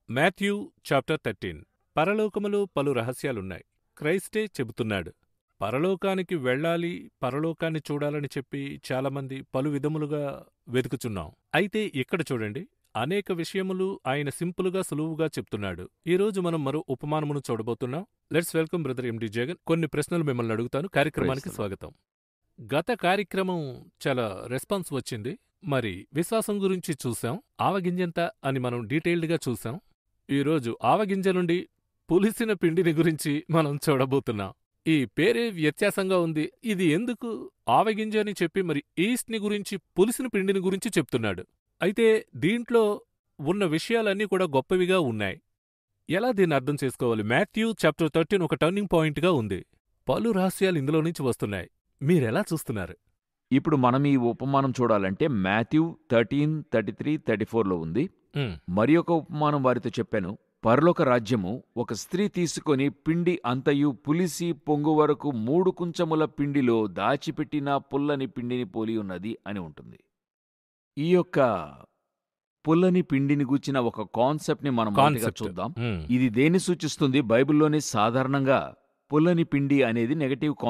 Matthew chapter thirteen పరలోకములో పలు రహస్యాలున్నాయి క్రైస్టే చెబుతున్నాడు పరలోకానికి వెళ్ళాలి పరలోకాన్ని చూడాలని చెప్పి చాలామంది పలు విధములుగా వెతుకుచున్నాం అయితే ఇక్కడ చూడండి అనేక విషయములు ఆయన సింపుల్గా సులువుగా చెప్తున్నాడు ఈరోజు మనం మరో ఉపమానమును చూడబోతున్నాం let's welcome brother MD Jagan కొన్ని ప్రశ్నలు మిమ్మల్ని అడుగుతాను కార్యక్రమానికి Praise the Lord. స్వాగతం గత కార్యక్రమం చాలా రెస్పాన్స్ వచ్చింది మరి విశ్వాసం గురించి చూసాం ఆవగింజంత అని మనం డీటెయిల్డ్గా చూసాం ఈరోజు ఆవగింజ నుండి పులిసిన పిండిని గురించి మనం చూడబోతున్నాం ఈ పేరే వ్యత్యాసంగా ఉంది ఇది ఎందుకు ఆవగింజ అని చెప్పి మరి ఈస్ట్ని గురించి పులిసిన పిండిని గురించి చెప్తున్నాడు అయితే దీంట్లో ఉన్న విషయాలన్నీ కూడా గొప్పవిగా ఉన్నాయి ఎలా దీన్ని అర్థం చేసుకోవాలి మాథ్యూ చాప్టర్ థర్టీన్ ఒక టర్నింగ్ పాయింట్గా ఉంది పలు రహస్యాలు ఇందులో నుంచి వస్తున్నాయి మీరెలా చూస్తున్నారు ఇప్పుడు మనం ఈ ఉపమానం చూడాలంటే Matthew thirteen thirty three thirty ఫోర్లో ఉంది ఉమ్, మరి ఒక ఉపమానం వారితో చెప్పాను పరలోక రాజ్యము ఒక స్త్రీ తీసుకొని పిండి అంతయు పులిసి పొంగు వరకు మూడు కుంచముల పిండిలో దాచిపెట్టిన పుల్లని పిండిని పోలి ఉన్నది అని ఉంటుంది ఈ యొక్క పుల్లని పిండిని గూర్చిన ఒక కాన్సెప్ట్ని మనం మొదటిగా కాన్సెప్ట్ చూద్దాం ఉమ్, ఇది దేన్ని సూచిస్తుంది బైబిల్లోనే సాధారణంగా పుల్లని పిండి అనేది నెగటివ్